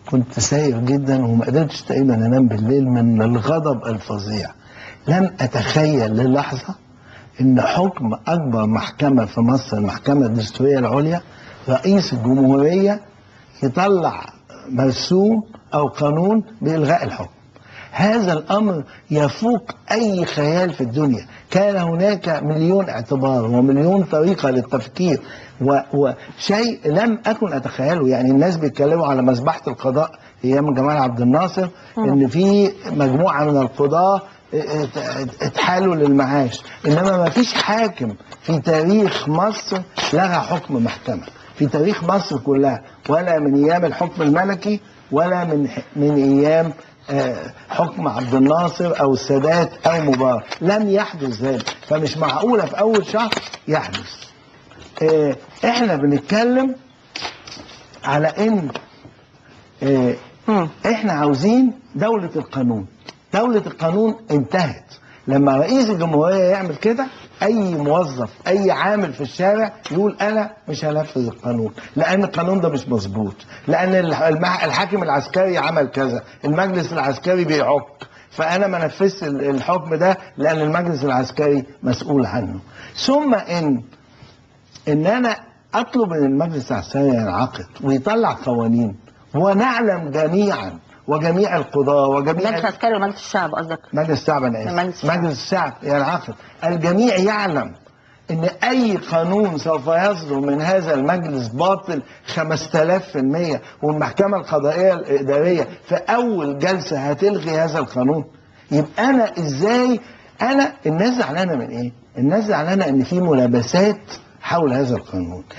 كنت ساير جدا وما قدرتش تقريبا انام بالليل من الغضب الفظيع لم اتخيل للحظه ان حكم اكبر محكمه في مصر المحكمه الدستوريه العليا رئيس الجمهوريه يطلع مرسوم او قانون بالغاء الحكم هذا الامر يفوق اي خيال في الدنيا كان هناك مليون اعتبار ومليون طريقه للتفكير و- وشيء لم اكن اتخيله يعني الناس بيتكلموا على مذبحه القضاء ايام جمال عبد الناصر ان في مجموعه من القضاه ات- اتحالوا للمعاش انما ما فيش حاكم في تاريخ مصر لغى حكم محكمه في تاريخ مصر كلها ولا من ايام الحكم الملكي ولا من من ايام آه، حكم عبد الناصر او السادات او مبارك لم يحدث ذلك فمش معقوله في اول شهر يحدث آه، احنا بنتكلم على ان آه، مم. احنا عاوزين دولة القانون دولة القانون انتهت لما رئيس الجمهورية يعمل كده اي موظف اي عامل في الشارع يقول انا مش هنفذ القانون لان القانون ده مش مظبوط لان الح- المح- الحاكم العسكري عمل كذا المجلس العسكري بيعك فانا ما نفذش ال- الحكم ده لان المجلس العسكري مسؤول عنه ثم ان ان انا اطلب من المجلس العسكري ينعقد ويطلع قوانين ونعلم جميعا وجميع القضاة وجميع مجلس عسكري ولا مجلس الشعب قصدك؟ مجلس الشعب انا اسف مجلس الشعب. مجلس الشعب ينعقد الجميع يعلم ان اي قانون سوف يصدر من هذا المجلس باطل 5000% والمحكمه القضائيه الاداريه في اول جلسه هتلغي هذا القانون يبقى انا ازاي انا الناس زعلانه من ايه؟ الناس زعلانه ان في ملابسات حول هذا القانون